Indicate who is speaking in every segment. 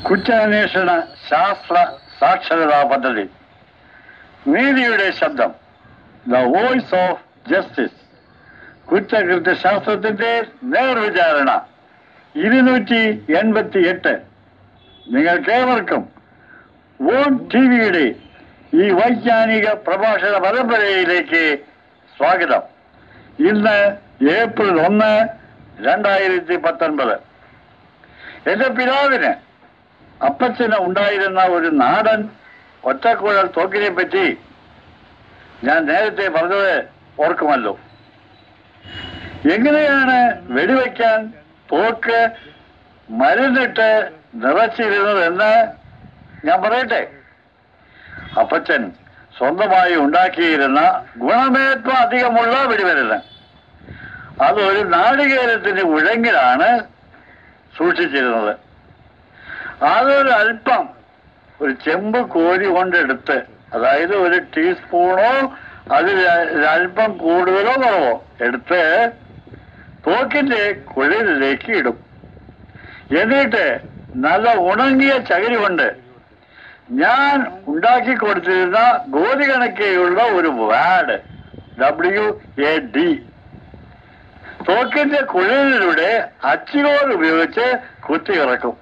Speaker 1: കുറ്റാന്വേഷണ ശാസ്ത്ര സാക്ഷരതാ പദ്ധതി നീതിയുടെ ശബ്ദം ദ വോയിസ് ഓഫ് ജസ്റ്റിസ് കുറ്റകൃത്യ ശാസ്ത്രത്തിന്റെ നേർവിചാരണ ഇരുന്നൂറ്റി എൺപത്തി എട്ട് നിങ്ങൾക്കേവർക്കും വോൺ ടി വിയുടെ ഈ വൈജ്ഞാനിക പ്രഭാഷണ പരമ്പരയിലേക്ക് സ്വാഗതം ഇന്ന് ഏപ്രിൽ ഒന്ന് രണ്ടായിരത്തി പത്തൊൻപത് എന്റെ പിതാവിന് അപ്പച്ചന് ഉണ്ടായിരുന്ന ഒരു നാടൻ ഒറ്റക്കുഴൽ തോക്കിനെ പറ്റി ഞാൻ നേരത്തെ പറഞ്ഞത് ഓർക്കുമല്ലോ എങ്ങനെയാണ് വെടിവെക്കാൻ തോക്ക് മരുന്നിട്ട് നിറച്ചിരുന്നതെന്ന് ഞാൻ പറയട്ടെ അപ്പച്ചൻ സ്വന്തമായി ഉണ്ടാക്കിയിരുന്ന ഗുണമേന്മ അധികമുള്ള വെടിമരുന്ന് അതൊരു നാളികേരത്തിന്റെ ഉഴങ്ങിലാണ് സൂക്ഷിച്ചിരുന്നത് അതൊരു അല്പം ഒരു ചെമ്പ് കോരി കൊണ്ടെടുത്ത് അതായത് ഒരു ടീസ്പൂണോ അതിൽ അല്പം കൂടുതലോ കുറവോ എടുത്ത് തോക്കിന്റെ കുഴലിലേക്ക് ഇടും എന്നിട്ട് നല്ല ഉണങ്ങിയ ചകിരി കൊണ്ട് ഞാൻ ഉണ്ടാക്കി കൊടുത്തിരുന്ന ഗോതി കണക്കെയുള്ള ഒരു വാഡ് ഡബ്ല്യു എ ഡി തോക്കിന്റെ കുഴലിലൂടെ അച്ചുകോൽ ഉപയോഗിച്ച് കുത്തി ഇറക്കും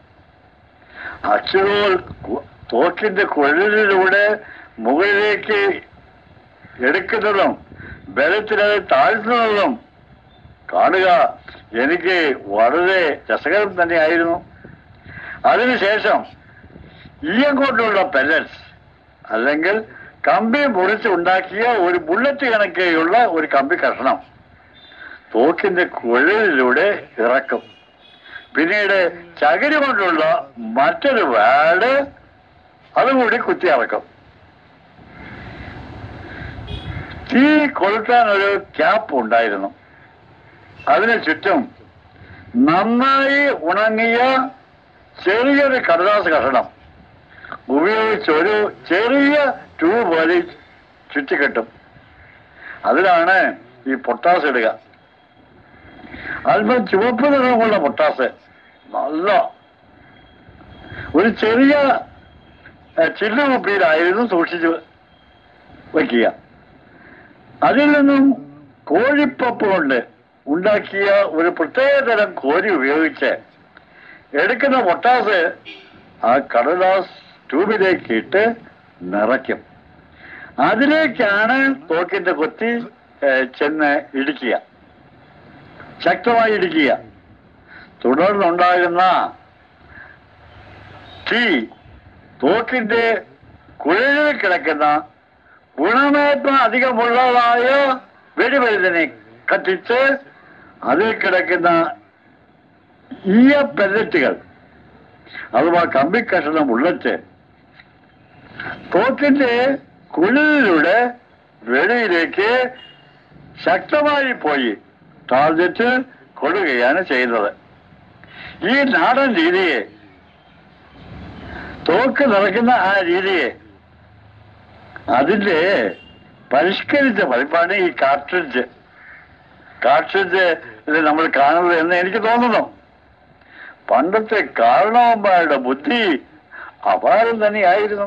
Speaker 1: അച്ചുകോൽ കു- തോക്കിന്റെ കുഴലിലൂടെ മുകളിലേക്ക് എടുക്കുന്നതും ബലത്തിനത് താഴ്ത്തുന്നതും കാണുക എനിക്ക് വളരെ രസകരം തന്നെയായിരുന്നു അതിനുശേഷം ഈയം കൊണ്ടുള്ള പെല്ലറ്റ്സ് അല്ലെങ്കിൽ കമ്പി മുറിച്ച് ഉണ്ടാക്കിയ ഒരു ബുള്ളറ്റ് കണക്കെയുള്ള ഒരു കമ്പി കഷണം തോക്കിന്റെ കുഴലിലൂടെ ഇറക്കും പിന്നീട് ചകിരി കൊണ്ടുള്ള മറ്റൊരു വാഡ് അതുകൂടി കുത്തി ഇറക്കും തീ കൊളുത്താൻ ഒരു ക്യാപ്പ് ഉണ്ടായിരുന്നു അതിന് ചുറ്റും നന്നായി ഉണങ്ങിയ ചെറിയൊരു കടലാസ് കഷണം ഉപയോഗിച്ച് ഒരു ചെറിയ ട്യൂബ് പോലെ ചുറ്റിക്കെട്ടും അതിലാണ് ഈ പൊട്ടാസ് ഇടുക അല്പം ചുവപ്പ് നിറമുള്ള പൊട്ടാസ് നല്ല ഒരു ചെറിയ ഏഹ്, ചില്ല് കുപ്പിയിലായിരുന്നു സൂക്ഷിച്ച് വയ്ക്കുക അതിൽ നിന്നും കോഴിപ്പപ്പ് കൊണ്ട് ഉണ്ടാക്കിയ ഒരു പ്രത്യേക തരം കോരി ഉപയോഗിച്ച് എടുക്കുന്ന പൊട്ടാസ് ആ കടലാസ് ട്യൂബിലേക്ക് ഇട്ട് നിറയ്ക്കും അതിലേക്കാണ് തോക്കിന്റെ കൊത്തി ഏഹ്, ചെന്ന് ഇടിക്കുക ശക്തമായി ഇടിക്കുക തുടർന്നുണ്ടാകുന്ന തീ തോക്കിന്റെ കുഴലിൽ കിടക്കുന്ന ഗുണമേന്മ അധികമുള്ളതായ വെടിമരുന്നിനെ കത്തിച്ച് അതിൽ കിടക്കുന്ന ഈയ പെല്ലറ്റുകൾ അഥവാ കമ്പിക്കഷണം ഉള്ളച്ച് തോക്കിന്റെ കുഴലിലൂടെ വെളിയിലേക്ക് ശക്തമായി പോയി ടാർഗറ്റ് കൊടുക്കുകയാണ് ചെയ്യുന്നത് ഈ നാടൻ രീതിയെ തോക്ക് നിറയ്ക്കുന്ന ആ രീതിയെ അതിന്റെ പരിഷ്കരിച്ച പതിപ്പാണ് ഈ കാർട്രിഡ്ജ് കാർട്രിഡ്ജ് ഇത് നമ്മൾ കാണുന്നത് എന്ന് എനിക്ക് തോന്നുന്നു പണ്ടത്തെ കാരണവന്മാരുടെ ബുദ്ധി അപാരം തന്നെയായിരുന്നു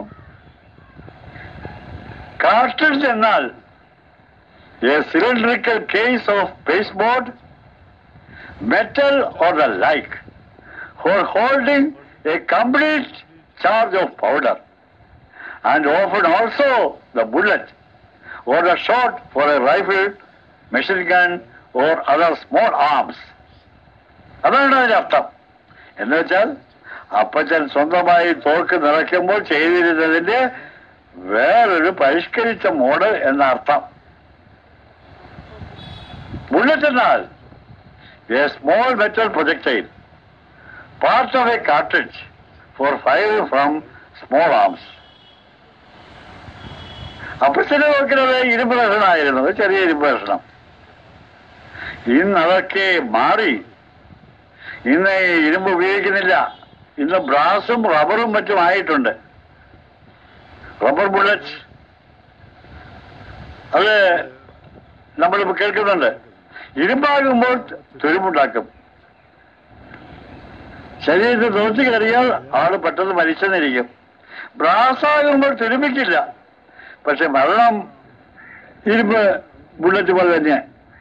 Speaker 1: കാർട്രിഡ്ജ് എന്നാൽ a cylindrical case of pasteboard, metal or the like, for holding a complete charge of powder, and often also the bullet or the shot for a rifle, machine gun or other small arms. അതാണ് അതിന്റെ അർത്ഥം എന്ന് വെച്ചാൽ അപ്പച്ചൻ സ്വന്തമായി തോക്ക് നിറയ്ക്കുമ്പോൾ ചെയ്തിരുന്നതിന്റെ വേറൊരു പരിഷ്കരിച്ച model എന്ന അർത്ഥം Bullet എന്നാൽ a small metal projectile, part of a cartridge for fire from small arms. അപ്പച്ചനെ നോക്കുന്നത് ഇരുമ്പ് കഷണമായിരുന്നു ഒരു ചെറിയ ഇരുമ്പ് കഷണം ഇന്ന് അതൊക്കെ മാറി ഇന്ന് ഈ ഇരുമ്പ് ഉപയോഗിക്കുന്നില്ല ഇന്ന് ബ്രാസും റബ്ബറും മറ്റും ആയിട്ടുണ്ട് റബ്ബർ ബുള്ളറ്റ് അത് നമ്മളിപ്പോ കേൾക്കുന്നുണ്ട് ഇരുമ്പാകുമ്പോൾ തുരുമ്പുണ്ടാക്കും ശരീരത്തിൽ തോച്ചു കയറിയാൽ ആള് പെട്ടെന്ന് മരിച്ചെന്നിരിക്കും ബ്രാസാകുമ്പോൾ തുരുമ്പിക്കില്ല പക്ഷെ മരണം ഇരുമ്പ് ബുള്ളറ്റ് പോലെ തന്നെ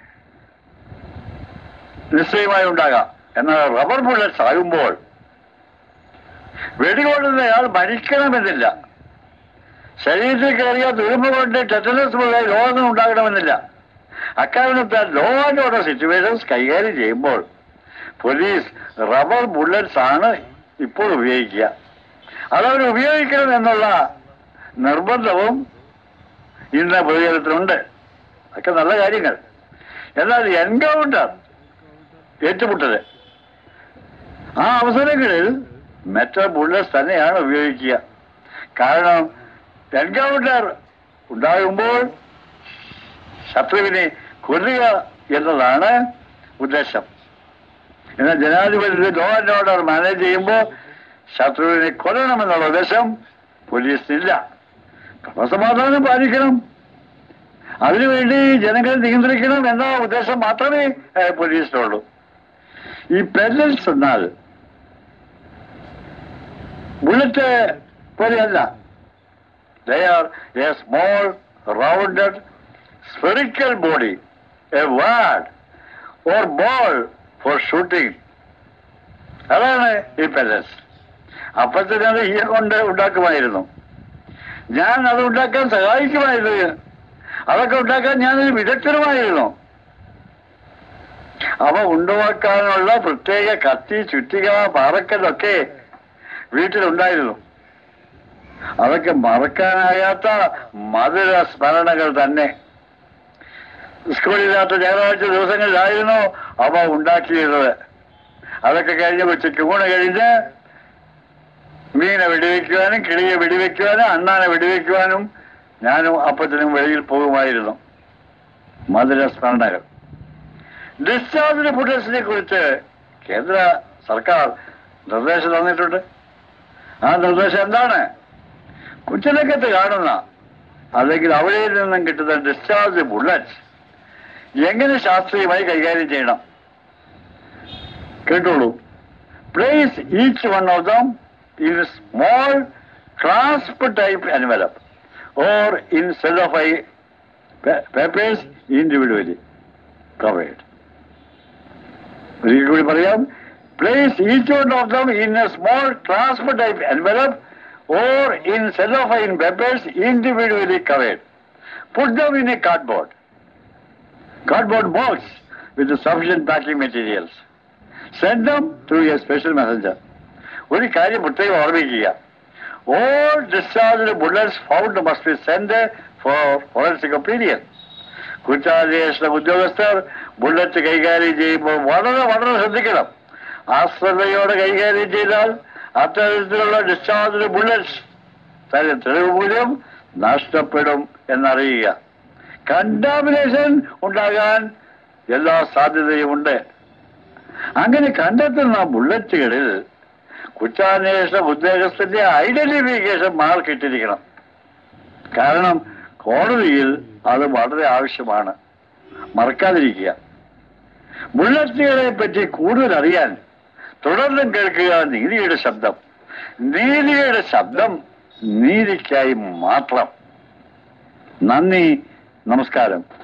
Speaker 1: നിശ്ചയമായി ഉണ്ടാകാം എന്നാൽ റബ്ബർ ബുള്ളറ്റ്സ് ആകുമ്പോൾ വെടികൊള്ളുന്നയാൾ മരിക്കണമെന്നില്ല ശരീരത്തിൽ കയറിയ തുരുമ്പ് കൊണ്ട് ടെറ്റനസ് പോലെ രോഗങ്ങൾ ഉണ്ടാകണമെന്നില്ല അക്കാരണത്താൽ ലോ ആൻഡ് ഓർഡർ സിറ്റുവേഷൻസ് കൈകാര്യം ചെയ്യുമ്പോൾ പോലീസ് റബ്ബർ ബുള്ളറ്റ്സ് ആണ് ഇപ്പോൾ ഉപയോഗിക്കുക അതവർ ഉപയോഗിക്കണം എന്നുള്ള നിർബന്ധവും ഇന്ന് പൊതുജനത്തിനുണ്ട് അതൊക്കെ നല്ല കാര്യങ്ങൾ എന്നാൽ എൻകൗണ്ടർ ഏറ്റുമുട്ടല് ആ അവസരങ്ങളിൽ മെറ്റൽ ബുള്ളറ്റ്സ് തന്നെയാണ് ഉപയോഗിക്കുക കാരണം എൻകൗണ്ടർ ഉണ്ടാകുമ്പോൾ ശത്രുവിനെ കൊല്ലുക എന്നതാണ് ഉദ്ദേശം എന്നാൽ ജനാധിപത്യത്തിൽ ലോ ആൻഡ് ഓർഡർ മാനേജ് ചെയ്യുമ്പോൾ ശത്രുവിനെ കൊല്ലണമെന്നുള്ള ഉദ്ദേശം പോലീസിനില്ല ക്രമസമാധാനം പാലിക്കണം അതിനുവേണ്ടി ജനങ്ങളെ നിയന്ത്രിക്കണം എന്ന ഉദ്ദേശം മാത്രമേ ഏഹ്, പോലീസിനുള്ളൂ ഈ പെല്ലൽസ് എന്നാൽ ബുള്ളറ്റ് പോലെയല്ല they are a small rounded spherical body a wad or ball for shooting അതാണ് ഈ പെല്ലൽസ് അപ്പത്തിന് അത് ഈയ കൊണ്ട് ഉണ്ടാക്കുമായിരുന്നു ഞാൻ അത് ഉണ്ടാക്കാൻ സഹായിക്കുമായിരുന്നു അതൊക്കെ ഉണ്ടാക്കാൻ ഞാനൊരു വിദഗ്ധനുമായിരുന്നു അവ ഉണ്ടാക്കാനുള്ള പ്രത്യേക കത്തി ചുറ്റിക പാറക്കലൊക്കെ വീട്ടിലുണ്ടായിരുന്നു അതൊക്കെ മറക്കാനാകാത്ത മധുര സ്മരണകൾ തന്നെ സ്കൂളില്ലാത്ത ഞായറാഴ്ച ദിവസങ്ങളിലായിരുന്നു അവ ഉണ്ടാക്കിയിരുന്നത് അതൊക്കെ കഴിഞ്ഞ് ഉച്ചയ്ക്ക് ഊണ് കഴിഞ്ഞ് മീനെ വെടിവെക്കുവാനും കിളിയെ വെടിവെക്കുവാനും അണ്ണാനെ വെടിവെക്കുവാനും ഞാനും അപ്പത്തിനും വെളിയിൽ പോകുമായിരുന്നു മധുര സ്മരണകൾ ഡിസ്ചാർജ് ഫുഡേഴ്സിനെ കുറിച്ച് കേന്ദ്ര സർക്കാർ നിർദ്ദേശം തന്നിട്ടുണ്ട് ആ നിർദ്ദേശം എന്താണ് കുച്ചലക്കത്ത് കാണുന്ന അല്ലെങ്കിൽ അവിടെ നിന്നും കിട്ടുന്ന ഡിസ്ചാർജ് ബുള്ളറ്റ്സ് എങ്ങനെ ശാസ്ത്രീയമായി കൈകാര്യം ചെയ്യണം കേട്ടോളൂ place each one of them in small clasp type envelope or in cellophane pa- papers individually covered. ഒരിക്കൽ കൂടി പറയാം place each one of them in a small transfer type envelope or in cellophane papers individually covered. Put them in a cardboard. Cardboard box with the sufficient packing materials. Send them through a special messenger. ഒരു കാര്യം പ്രത്യേകം ഓർമ്മിക്കുക all discharge bullets found must be send for forensic opinion കുറ്റാന്വേഷണ ഉദ്യോഗസ്ഥർ bullet കൈകാര്യം ചെയ്യുമ്പോൾ വളരെ വളരെ ശ്രദ്ധിക്കണം ആശ്രദ്ധയോടെ കൈകാര്യം ചെയ്താൽ അത്തരത്തിലുള്ള ഡിസ്ചാർജ് ബുള്ളറ്റ്സ് തന്റെ തെളിവ് മൂല്യം നഷ്ടപ്പെടും എന്നറിയുക കണ്ടാമിനേഷൻ ഉണ്ടാകാൻ എല്ലാ സാധ്യതയുമുണ്ട് അങ്ങനെ കണ്ടെത്തുന്ന ബുള്ളറ്റുകളിൽ കുറ്റാന്വേഷണ ഉദ്യോഗസ്ഥന്റെ ഐഡന്റിഫിക്കേഷൻ മാർക്ക് ഇട്ടിരിക്കണം കാരണം കോടതിയിൽ അത് വളരെ ആവശ്യമാണ് മറക്കാതിരിക്കുക ബുള്ളറ്റുകളെ പറ്റി കൂടുതൽ അറിയാൻ തുടർന്നും കേൾക്കുക നീതിയുടെ ശബ്ദം നീതിയുടെ ശബ്ദം നീതിക്കായി മാത്രം നന്ദി നമസ്കാരം